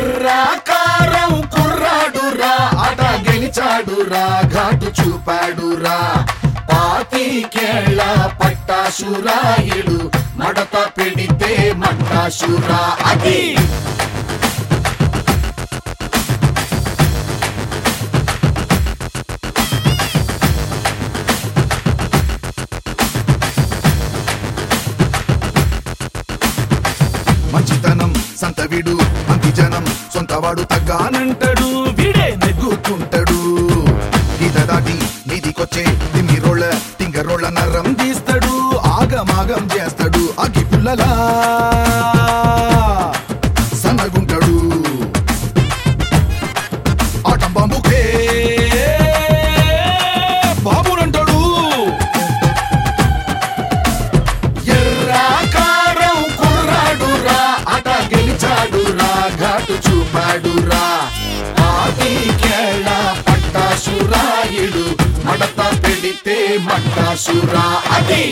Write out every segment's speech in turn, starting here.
ఎర్రాకారం కుర్రాడురా ఆట గెలిచాడురా ఘాటు చూపాడురా పాతికేళ్ళ పట్టాసురాయుడు మడత పెడితే మట్టాసురా అది మంచితనం సంతవిడు మంచి జనం సొంతవాడు తగ్గానంటాడు వీడే నెగ్గుతుంటాడు గీత దాటి నీదికొచ్చే తిమ్మి రోళ్ళ తింగరోళ్ళ నర్రం తీస్తాడు ఆగమాగం చేస్తాడు అగి పుల్లలా సన్నగుంటాడు ఆటం బాంబుకే బాబునంటాడు ఎర్రాకారం కుర్రాడురా ఆట గెలిచాడురా ఘాటు చూపాడురా ఆదికేళ పట్టాసురాయుడు మడత పెడితే మట్టాసురా అది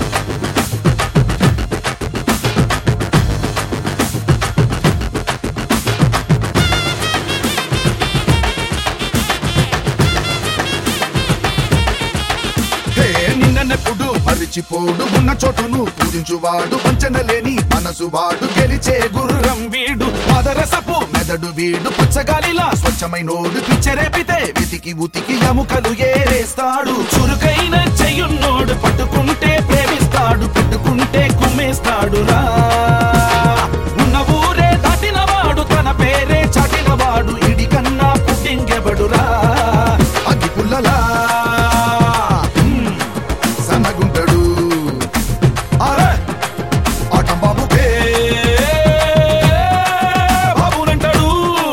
హే నిన్నెప్పుడు మరిచిపోడు ఉన్న చోటును పూజించువాడు వంచన లేని మనసు వాడు గెలిచే గుర్రం వీడు మదరసపు మెదడు వీడు పుచ్చగాలిలా స్వచ్ఛమైనోడు పిచ్చరేపితే వెతికి ఉతికి ఎముకలు ఏరేస్తాడు చురుకైన చెయ్యున్నోడు పట్టుకుంటే ప్రేమిస్తాడు పెట్టుకుంటే కుమ్మేస్తాడు రా ఉన్న ఊరే దాటినవాడు తన పేరే చాటినవాడు ఇడి కన్నా పుట్టింకెబడురా అగ్గి పుల్లలా మ్మ్. సన్నగుంటాడు అరే ఆటం బాబుకే బాబునంటాడు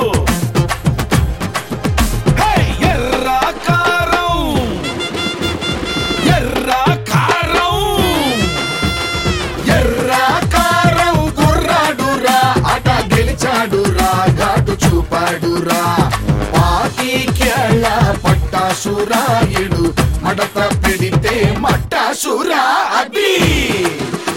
హే ఎర్రాకారం ఎర్రాకారం ఎర్రాకారం గుర్రాడురా ఆట గెలిచాడురా ఘాటు చూపాడురా పాతికేళ్ళ పట్టాసురాయుడు మడత పెడితే మట్టాసురా అది